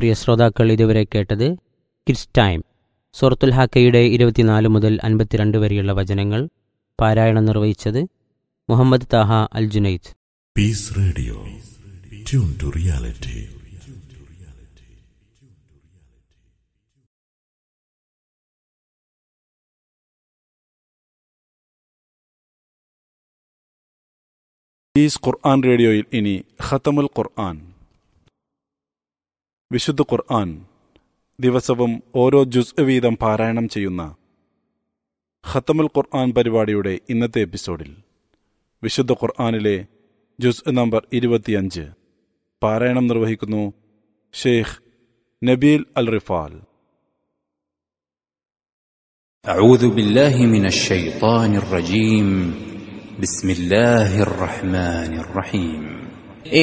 പ്രിയ ശ്രോതാക്കൾ ഇതുവരെ കേട്ടത് കിഡ്സ് ടൈം സൂറത്തുൽ ഹാക്കയുടെ ഇരുപത്തിനാല് മുതൽ അൻപത്തിരണ്ട് വരെയുള്ള വചനങ്ങൾ പാരായണം നിർവഹിച്ചത് Muhammad Taha Al Junaid Peace Radio. Tune to reality. ഈസ് ഖുർആൻ റേഡിയോയിൽ ഇനി ഖത്തമുൽ ഖുർആൻ വിശുദ്ധ ഖുർആൻ ദിവസവും ഓരോ ജുസ് വീതം പാരായണം ചെയ്യുന്ന ഖത്തമുൽ ഖുർആൻ പരിപാടിയുടെ ഇന്നത്തെ എപ്പിസോഡിൽ വിശുദ്ധ ഖുർആനിലെ ജുസ് നമ്പർ ഇരുപത്തിയഞ്ച് പാരായണം നിർവഹിക്കുന്നു ഷെയ്ഖ് നബീൽ അൽ റിഫാൽ أعوذ بالله من الشيطان الرجيم بسم الله الرحمن الرحيم